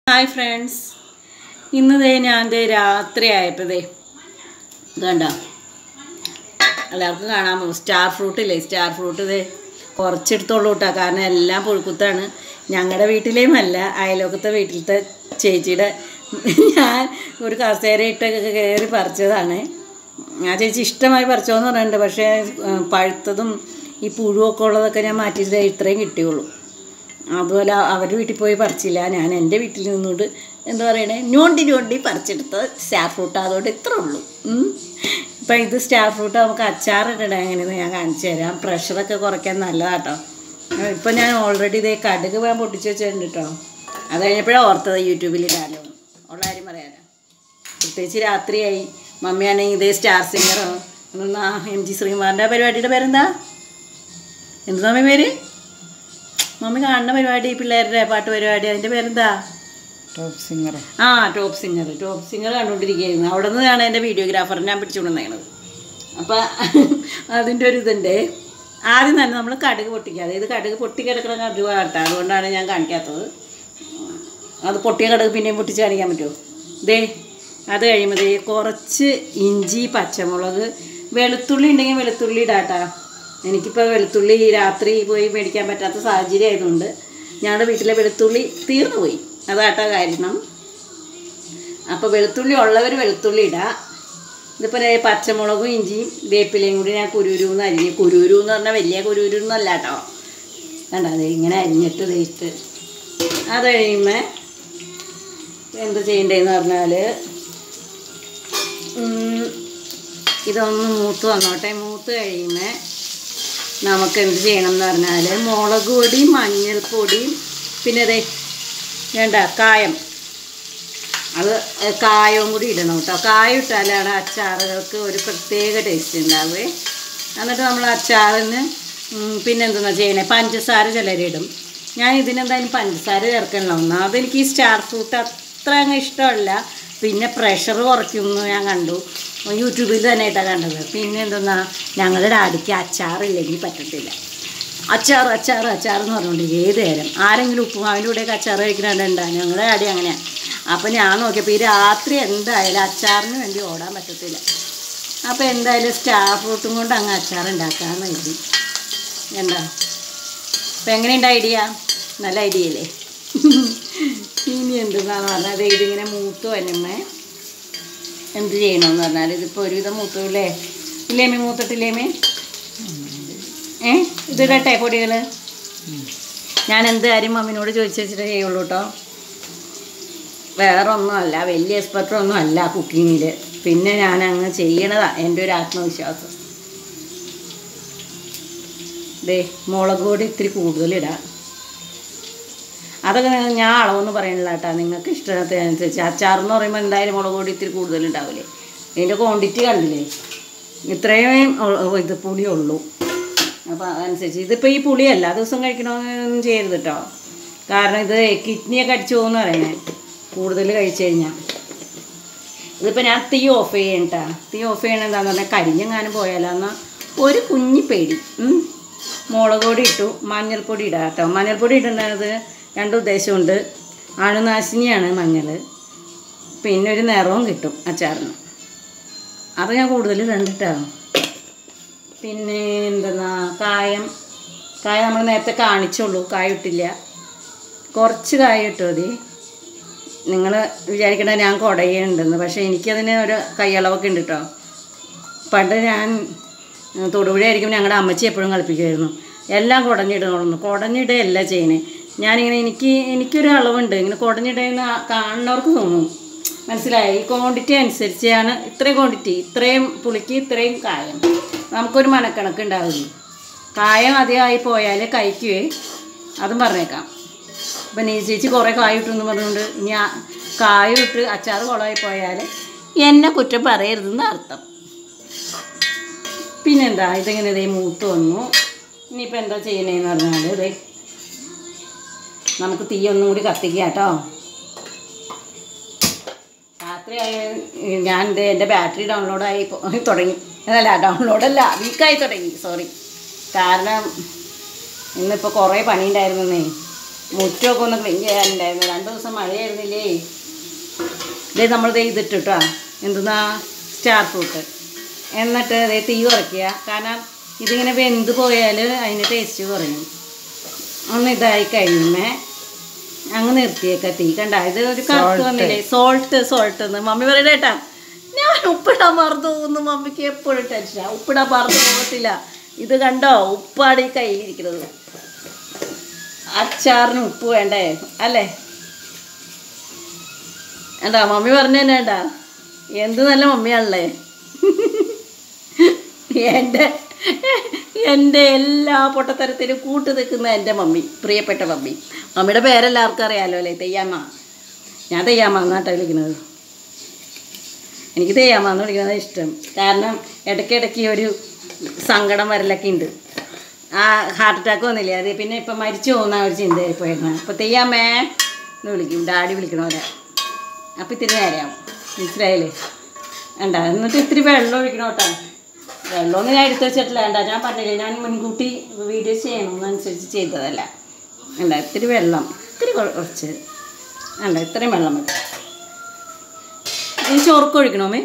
Hi friends ഇന്ന് ദേ ഞാൻ ദേ രാത്രി ആയപ്പോഴേ ഇതുണ്ട എല്ലാവർക്കും കാണാമോ സ്റ്റാർ ഫ്രൂട്ട് ഇല്ലേ സ്റ്റാർ ഫ്രൂട്ട് ഇതേ കുറച്ചെടുത്തോളൂ കേട്ടോ കാരണം എല്ലാം പുഴുക്കുത്താണ് ഞങ്ങളുടെ വീട്ടിലെയും അല്ല അയലോക്കത്തെ വീട്ടിലത്തെ ചേച്ചിയുടെ ഞാൻ ഒരു കസേര ഇട്ടൊക്കെ കയറി പറിച്ചതാണ് ആ ചേച്ചി ഇഷ്ടമായി പറിച്ചോന്ന് പറയുന്നുണ്ട് പക്ഷേ ഉം, പഴുത്തതും ഈ പുഴുവൊക്കെ ഉള്ളതൊക്കെ ഞാൻ മാറ്റിയിട്ട് ഇത്രയും കിട്ടിയുള്ളൂ അതുപോലെ അവരുടെ വീട്ടിൽ പോയി പറിച്ചില്ല ഞാൻ എൻ്റെ വീട്ടിൽ നിന്നുകൊണ്ട് എന്താ പറയണേ ഞോണ്ടി ഞോണ്ടി പറിച്ചെടുത്ത് സ്റ്റാർ ഫ്രൂട്ട് അതുകൊണ്ട് ഇത്രേ ഉള്ളൂ ഉം. ഇപ്പം ഇത് സ്റ്റാർ ഫ്രൂട്ട് നമുക്ക് അച്ചാറിടണം എങ്ങനെയെന്ന് ഞാൻ കാണിച്ചു തരാം പ്രഷറൊക്കെ കുറയ്ക്കാൻ നല്ലതാട്ടോ ഇപ്പം ഞാൻ ഓൾറെഡി ഇതേ കടുക് ഞാൻ പൊട്ടിച്ച് വെച്ചിട്ടുണ്ട് കേട്ടോ അത് കഴിഞ്ഞപ്പോഴാണ് ഓർത്തത് യൂട്യൂബിൽ ഇടാലോ ഉള്ള കാര്യം പറയാനാ പ്രത്യേകിച്ച് രാത്രിയായി മമ്മിയാണെങ്കിൽ ഇതേ സ്റ്റാർ സിംഗറോ എന്നാ എം ജി ശ്രീകുമാറിൻ്റെ പരിപാടിയുടെ പേരെന്താ എന്ത് മമ്മി പേര് മമ്മി കാണുന്ന പരിപാടി പിള്ളേരുടെ പാട്ട് പരിപാടി അതിൻ്റെ പേരെന്താ ടോപ്പ് സിംഗർ ആ ടോപ്പ് സിംഗർ ടോപ്പ് സിംഗർ കണ്ടുകൊണ്ടിരിക്കുകയായിരുന്നു അവിടെ നിന്നാണ് എൻ്റെ വീഡിയോഗ്രാഫറിനെ ഞാൻ പിടിച്ചുകൊണ്ടുവന്നേക്കണത് അപ്പം അതിൻ്റെ ഒരു ഇതുണ്ട് ആദ്യം തന്നെ നമ്മൾ കടുക് പൊട്ടിക്കുക അതായത് കടുക് പൊട്ടിക്കിടക്കണ കടുക് കേട്ടോ അതുകൊണ്ടാണ് ഞാൻ കാണിക്കാത്തത് അത് പൊട്ടിയ കടുക് പിന്നെയും പൊട്ടിച്ച് കാണിക്കാൻ പറ്റുമോ ദേ അത് കഴിയുമ്പോൾ ദേ കുറച്ച് ഇഞ്ചി പച്ചമുളക് വെളുത്തുള്ളി ഉണ്ടെങ്കിൽ വെളുത്തുള്ളി ഇടാട്ടാ എനിക്കിപ്പോൾ വെളുത്തുള്ളി രാത്രി പോയി മേടിക്കാൻ പറ്റാത്ത സാഹചര്യം ആയതുകൊണ്ട് ഞങ്ങളുടെ വീട്ടിലെ വെളുത്തുള്ളി തീർന്നു പോയി അതാട്ടാ കാരണം അപ്പോൾ വെളുത്തുള്ളി ഉള്ളവർ വെളുത്തുള്ളി ഇടാം ഇതിപ്പോൾ ദേ പച്ചമുളകും ഇഞ്ചിയും വേപ്പിലയും കൂടി ഞാൻ കുരുരുന്ന് അരിഞ്ഞ് കുരുരു എന്ന് പറഞ്ഞാൽ വലിയ കുരുരു എന്നല്ല കേട്ടോ കണ്ട അത് ഇങ്ങനെ അരിഞ്ഞിട്ട് തേച്ചിട്ട് അത് കഴിയുമ്പോൾ എന്ത് ചെയ്യണ്ടേന്ന് പറഞ്ഞാൽ ഇതൊന്ന് മൂത്ത് വന്നോട്ടെ മൂത്ത് കഴിയുമ്പോൾ നമുക്ക് എന്ത് ചെയ്യണം എന്ന് പറഞ്ഞാൽ മുളക് പൊടി മഞ്ഞൾപ്പൊടിയും പിന്നെ ദേ വേണ്ട കായം അത് കായവും കൂടി ഇടണം കേട്ടോ കായം ഇട്ടാലാണ് അച്ചാറുകൾക്ക് ഒരു പ്രത്യേക ടേസ്റ്റ് ഉണ്ടാവേ എന്നിട്ട് നമ്മൾ അച്ചാറിന് ഉം, പിന്നെന്തെന്നാ ചെയ്യണേ പഞ്ചസാര ചിലരിടും ഞാൻ ഇതിനെന്തായാലും പഞ്ചസാര ചേർക്കണല്ലോ ഒന്നാമത് എനിക്ക് ഈ സ്റ്റാർ ഫ്രൂട്ട് അത്ര അങ്ങ് ഇഷ്ടമല്ല പിന്നെ പ്രഷർ കുറയ്ക്കുമെന്ന് ഞാൻ കണ്ടു യൂട്യൂബിൽ തന്നെ ആയിട്ടാണ് കണ്ടത് പിന്നെ എന്തെന്നാ ഞങ്ങളുടെ ഡാഡിക്ക് അച്ചാറില്ലെങ്കിൽ പറ്റത്തില്ല അച്ചാർ അച്ചാർ അച്ചാർ എന്ന് പറഞ്ഞുകൊണ്ടിരിക്കും ഏത് നേരം ആരെങ്കിലും ഉപ്പുമാവിൻ്റെ കൂടെയൊക്കെ അച്ചാർ കഴിക്കണുണ്ടാ ഞങ്ങളുടെ അടി അങ്ങനെയാണ് അപ്പം ഞാൻ നോക്കിയപ്പോൾ ഈ രാത്രി എന്തായാലും അച്ചാറിന് വേണ്ടി ഓടാൻ പറ്റത്തില്ല അപ്പോൾ എന്തായാലും സ്റ്റാർ ഫ്രൂട്ടും കൊണ്ട് അങ്ങ് അച്ചാർ ഉണ്ടാക്കാമെന്ന് എഴുതി എന്താ അപ്പം എങ്ങനെയുണ്ട് ഐഡിയ നല്ല ഐഡിയ അല്ലേ ഇനി എന്തെന്നാന്ന് പറഞ്ഞാൽ ഇതിങ്ങനെ മൂത്ത് വരുമ്പേ എന്ത് ചെയ്യണമെന്ന് പറഞ്ഞാൽ ഇതിപ്പോൾ ഒരുവിധം മൂത്തൂല്ലേ ഇല്ലേമേ മൂത്തിട്ടില്ലേമേ ഏ ഇതിടട്ടെ പൊടികൾ ഞാൻ എന്ത് കാര്യം മമ്മിനോട് ചോദിച്ചു വെച്ചിട്ടേ ചെയ്യുള്ളൂ കേട്ടോ വേറെ ഒന്നുമല്ല വലിയ എക്സ്പെർട്ടൊന്നും അല്ല കുക്കിങ്ങിൽ പിന്നെ ഞാൻ അങ്ങ് ചെയ്യണതാ എൻ്റെ ഒരു ആത്മവിശ്വാസം ദേ മുളക് പൊടി ഇത്തിരി കൂടുതലിടാം അതൊക്കെ നിങ്ങൾ- ഞാൻ അളവൊന്നും പറയണില്ല കേട്ടോ നിങ്ങൾക്ക് ഇഷ്ടത്തിനനുസരിച്ച് അച്ചാറെന്ന് പറയുമ്പോൾ എന്തായാലും മുളക് പൊടി ഇത്തിരി കൂടുതലുണ്ടാവില്ലേ ഇതിൻ്റെ ക്വാണ്ടിറ്റി കണ്ടില്ലേ ഇത്രയും ഉ- ഇത് പുളിയുള്ളൂ അപ്പോൾ അതനുസരിച്ച് ഇതിപ്പോൾ ഈ പുളി എല്ലാ ദിവസവും കഴിക്കണമെന്നൊന്നും ചെയ്യരുത് കേട്ടോ കാരണം ഇത് കിഡ്നിയൊക്കെ അടിച്ചു പോകുമെന്ന് പറയണേ കൂടുതൽ കഴിച്ചു കഴിഞ്ഞാൽ ഇതിപ്പോൾ ഞാൻ തീ ഓഫ് ചെയ്യണം കേട്ടോ തീ ഓഫ് ചെയ്യണത് എന്താണെന്ന് പറഞ്ഞാൽ കരിഞ്ഞെങ്ങാനും പോയാലെന്നാൽ ഒരു കുഞ്ഞി പേടി ഉം. മുളക് പൊടി ഇട്ടു മഞ്ഞൾപ്പൊടി ഇടാം കേട്ടോ മഞ്ഞൾപ്പൊടി ഇടുന്നത് രണ്ട് ഉദ്ദേശമുണ്ട് അണുനാശിനിയാണ് മഞ്ഞൾ പിന്നെ ഒരു നിറവും കിട്ടും അച്ചാറിന് അത് ഞാൻ കൂടുതൽ കണ്ടിട്ടാണ് പിന്നെ എന്തെന്നാ കായം കായ നമ്മൾ നേരത്തെ കാണിച്ചുള്ളൂ കായ ഇട്ടില്ല കുറച്ച് കായ ഇട്ടു മതി നിങ്ങൾ വിചാരിക്കണ ഞാൻ കുടയുണ്ടെന്ന് പക്ഷേ എനിക്കതിന് ഒരു കൈയളവൊക്കെ ഉണ്ട് കേട്ടോ പണ്ട് ഞാൻ ഉം, തൊടുപുഴയായിരിക്കും ഞങ്ങളുടെ അമ്മച്ചി എപ്പോഴും കളിപ്പിക്കുമായിരുന്നു എല്ലാം കുടഞ്ഞിടണമെന്ന് കുടഞ്ഞിടുകയല്ല ചെയ്യണേ ഞാനിങ്ങനെ എനിക്ക് എനിക്കൊരു അളവുണ്ട് ഇങ്ങനെ കുടഞ്ഞിടുന്ന കാണുന്നവർക്ക് തോന്നും മനസ്സിലായി ഈ ക്വാണ്ടിറ്റി അനുസരിച്ചാണ് ഇത്രയും ക്വാണ്ടിറ്റി ഇത്രയും പുളിക്ക് ഇത്രയും കായം നമുക്കൊരു മനക്കണക്ക് ഉണ്ടാവില്ല കായം അധികമായി പോയാൽ കഴിക്കുവേ അതും പറഞ്ഞേക്കാം അപ്പം നീ ചേച്ചി കുറേ കായ ഇട്ടെന്ന് പറഞ്ഞുകൊണ്ട് ഇനി ആ കായ ഇട്ട് അച്ചാർ കുളമായി പോയാൽ എന്നെ കുറ്റം പറയരുതെന്ന് അർത്ഥം പിന്നെന്താ ഇതിങ്ങനെ ഇതേ മൂത്ത് വന്നു ഇനിയിപ്പോൾ എന്താ ചെയ്യണേന്ന് പറഞ്ഞാൽ ഇതേ നമുക്ക് തീ ഒന്നും കൂടി കത്തിക്കുക കേട്ടോ രാത്രി ആയ- ഞാൻ ദേ എൻ്റെ ബാറ്ററി ഡൗൺലോഡായി പോ- തുടങ്ങി അതല്ല ഡൗൺലോഡല്ല വീക്കായി തുടങ്ങി സോറി കാരണം ഇന്നിപ്പോൾ കുറേ പണിയുണ്ടായിരുന്നേ മുറ്റമൊക്കെ ഒന്ന് ക്ലീൻ ചെയ്യാനുണ്ടായിരുന്നു രണ്ട് ദിവസം മഴയായിരുന്നില്ലേ ഇതേ നമ്മൾ ചെയ്തിട്ട് കേട്ടോ എന്തെന്നാ സ്റ്റാർ ഫ്രൂട്ട് എന്നിട്ട് ഇതേ തീ കുറയ്ക്കുക കാരണം ഇതിങ്ങനെ വെന്ത് പോയാൽ അതിൻ്റെ ടേസ്റ്റ് കുറയും ഒന്ന് ഇതായി കഴിയുമ്പേ അങ്ങ് നിർത്തിയേക്ക തീ കണ്ട ഇത് ഒരു കറുത്ത് വന്നില്ലേ സോൾട്ട് സോൾട്ട് എന്ന് മമ്മി പറയണ കേട്ടാ ഞാൻ ഉപ്പിടാൻ മറന്നു പോകുന്നു മമ്മിക്ക് എപ്പോഴും ടെൻഷനാ ഉപ്പിടാൻ മറന്നു പോകത്തില്ല ഇത് കണ്ടോ ഉപ്പാണ് ഈ കയ്യിലിരിക്കുന്നത് അച്ചാറിന് ഉപ്പ് വേണ്ടേ അല്ലേ എന്താ മമ്മി പറഞ്ഞു തന്നെ വേണ്ട എന്ത് നല്ല മമ്മിയാണല്ലേ എൻ്റെ എൻ്റെ എല്ലാ പൊട്ടത്തരത്തിനും കൂട്ടു നിൽക്കുന്ന എൻ്റെ മമ്മി പ്രിയപ്പെട്ട മമ്മി മമ്മിയുടെ പേരെല്ലാവർക്കും അറിയാലോ അല്ലേ തെയ്യാമ്മ ഞാൻ തെയ്യാമ്മ എന്നാട്ടാ വിളിക്കുന്നത് എനിക്ക് തെയ്യാമ്മ എന്ന് വിളിക്കുന്നത് ഇഷ്ടം കാരണം ഇടയ്ക്കിടയ്ക്ക് ഒരു സങ്കടം വരലൊക്കെ ഉണ്ട് ആ ഹാർട്ട് അറ്റാക്ക് വന്നില്ലേ അത് പിന്നെ ഇപ്പം മരിച്ചു പോകുന്ന ഒരു ചിന്തയായി പോയിരുന്നു അപ്പോൾ തെയ്യാമ്മേ എന്ന് വിളിക്കും ഡാഡി വിളിക്കണ പോലെ അപ്പം ഇത്തിരി നേരെയാവും മനസ്സിലായില്ലേ വേണ്ട എന്നിട്ട് ഇത്തിരി വെള്ളം ഒഴിക്കണം കേട്ടോ വെള്ളമൊന്നും ഞാൻ എടുത്ത് വെച്ചിട്ടില്ല വേണ്ട ഞാൻ പറഞ്ഞില്ലേ ഞാൻ മുൻകൂട്ടി വീഡിയോ ചെയ്യണമെന്നനുസരിച്ച് ചെയ്തതല്ല വേണ്ട ഇത്തിരി വെള്ളം ഇത്തിരി കൊ- കുറച്ച് വേണ്ട ഇത്രയും വെള്ളം മതി ഈ ചോർക്ക് ഒഴിക്കണോമേ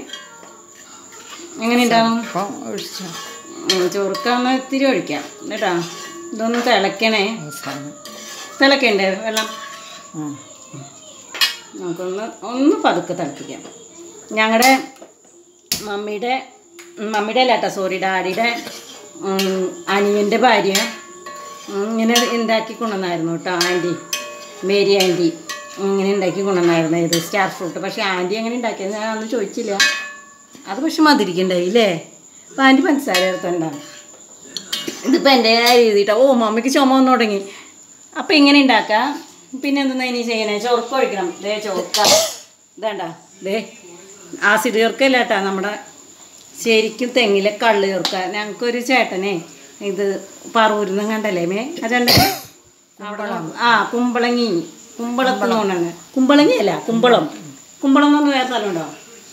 എങ്ങനെ ഉണ്ടാവും അപ്പം ഒഴിച്ചു ചോറുക്കാവുന്ന ഇത്തിരി ഒഴിക്കാം കേട്ടോ ഇതൊന്ന് തിളയ്ക്കണേ അവസാനം തിളക്കണ്ടേ വെള്ളം ആ നമുക്കൊന്ന് ഒന്ന് പതുക്കെ തിളപ്പിക്കാം ഞങ്ങളുടെ മമ്മിയുടെ മമ്മിയുടെ അല്ല കേട്ടോ സോറി ഡാഡിയുടെ ഉം, അനിയൻ്റെ ഭാര്യ ഉം, ഇങ്ങനെ ഉണ്ടാക്കി കൊണ്ടുവന്നായിരുന്നു കേട്ടോ ആൻറ്റി മേരി ആൻറ്റി ഇങ്ങനെ ഉണ്ടാക്കി കൊണ്ടുവന്നായിരുന്നു ഇത് സ്റ്റാർ ഫ്രൂട്ട് പക്ഷേ ആൻറ്റി എങ്ങനെ ഉണ്ടാക്കിയത് ഞാൻ അന്ന് ചോദിച്ചില്ല അത് പക്ഷെ മധുരിക്കണ്ടായി അല്ലേ അപ്പോൾ ആൻറ്റി പഞ്ചസാര ചേർത്തുണ്ടാവും ഇതിപ്പോൾ എൻ്റെ രീതിട്ടോ ഓ മമ്മിക്ക് ചുമ വന്നു തുടങ്ങി അപ്പം ഇങ്ങനെ ഉണ്ടാക്കാം പിന്നെ എന്തെന്നാ ഇനി ചെയ്യണേ ചൊറുക്ക ഒഴിക്കണം ദേ ചൊറുക്ക ഇതേണ്ട ദേ ആസിഡ് ചേർക്കല്ല കേട്ടാ നമ്മുടെ ശരിക്കും തെങ്ങിലെ കള്ള് ചേർക്ക ഞങ്ങൾക്കൊരു ചേട്ടനെ ഇത് പറൂരിൽ നിന്ന് കണ്ടല്ലേ മേ ആ ചേട്ടൻ അവിടെ ആ കുമ്പളങ്ങി കുമ്പളത്ത് കൊണ്ടാണ് കുമ്പളങ്ങി അല്ല കുമ്പളം കുമ്പളം എന്ന് പറഞ്ഞ വേറെ സ്ഥലമുണ്ടോ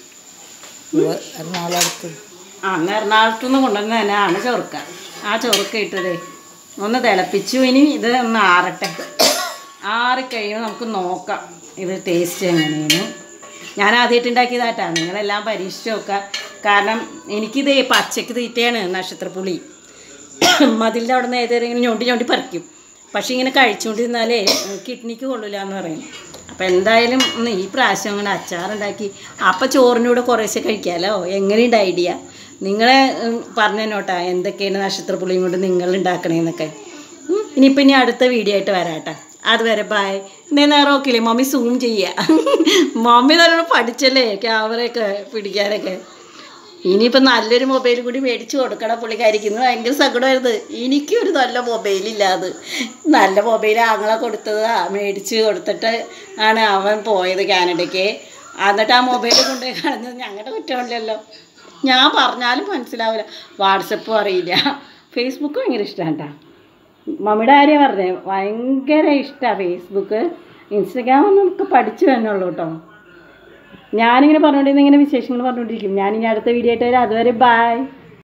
ഇത് എറണാകുളത്ത് ആ അന്ന് എറണാകുളത്തു നിന്ന് കൊണ്ടുവന്ന തന്നെയാണ് ചൊറുക്ക ആ ചൊറുക്ക ഇട്ടതേ ഒന്ന് തിളപ്പിച്ചു ഇനി ഇത് ഒന്ന് ആറട്ടെ ആറിക്കഴിയുമ്പോൾ നമുക്ക് നോക്കാം ഇത് ടേസ്റ്റ് എങ്ങനെയാണ് ഞാൻ ആദ്യമായിട്ട് ഉണ്ടാക്കിയതാട്ടാ നിങ്ങളെല്ലാം പരീക്ഷിച്ച് നോക്കുക കാരണം എനിക്കിത് പച്ചക്ക് തീറ്റയാണ് നക്ഷത്രപ്പുളി മതിലിൻ്റെ അവിടെ നിന്ന് ഏതെങ്കിലും ഞൊണ്ടി ഞൊണ്ടി പറിക്കും പക്ഷേ ഇങ്ങനെ കഴിച്ചുകൊണ്ടിരുന്നാലേ കിഡ്നിക്ക് കൊള്ളില്ല എന്ന് പറയും അപ്പം എന്തായാലും ഒന്ന് ഈ പ്രാവശ്യം കൊണ്ട് അച്ചാറുണ്ടാക്കി അപ്പം ചോറിൻ്റെ കൂടെ കുറേശ്ശെ കഴിക്കാമല്ലോ എങ്ങനെയുണ്ട് ഐഡിയ നിങ്ങളെ ഉം, പറഞ്ഞു തന്നോട്ടാ എന്തൊക്കെയാണ് നക്ഷത്രപ്പുളിയും കൊണ്ട് നിങ്ങൾ ഉണ്ടാക്കണേന്നൊക്കെ ഉം, ഇനിയിപ്പോൾ ഇനി അടുത്ത വീഡിയോ ആയിട്ട് വരാട്ടാ അതുവരെ ബായ് ഇന്നേ നേരം നോക്കില്ലേ മമ്മി സൂം ചെയ്യുക മമ്മി നല്ലോണം പഠിച്ചല്ലേ ക്യാമറയൊക്കെ പിടിക്കാനൊക്കെ ഇനിയിപ്പോൾ നല്ലൊരു മൊബൈൽ കൂടി മേടിച്ചു കൊടുക്കണം പുള്ളിക്കാരിക്ക് ഇന്ന് ഭയങ്കര സങ്കടമായിരുന്നു എനിക്കൊരു നല്ല മൊബൈലില്ല അത് നല്ല മൊബൈൽ ആങ്ങളെ കൊടുത്തതാ മേടിച്ച് കൊടുത്തിട്ട് ആണ് അവൻ പോയത് കാനഡയ്ക്ക് എന്നിട്ട് ആ മൊബൈൽ കൊണ്ടുപോയി കളഞ്ഞത് ഞങ്ങളുടെ കുറ്റമില്ലല്ലോ ഞാൻ പറഞ്ഞാലും മനസ്സിലാവില്ല വാട്സപ്പും അറിയില്ല ഫേസ്ബുക്ക് ഭയങ്കര ഇഷ്ടമാണ് കേട്ടോ മമ്മിയുടെ കാര്യം പറഞ്ഞേ ഭയങ്കര ഇഷ്ടമാണ് ഫേസ്ബുക്ക് ഇൻസ്റ്റഗ്രാം ഒന്നും നമുക്ക് പഠിച്ചു തന്നെയുള്ളൂ കേട്ടോ ഞാനിങ്ങനെ പറഞ്ഞുകൊണ്ടിരുന്ന ഇങ്ങനെ വിശേഷങ്ങൾ പറഞ്ഞുകൊണ്ടിരിക്കും ഞാനിനി അടുത്ത വീഡിയോ ആയിട്ട് വരാം അതുവരെ ബായ്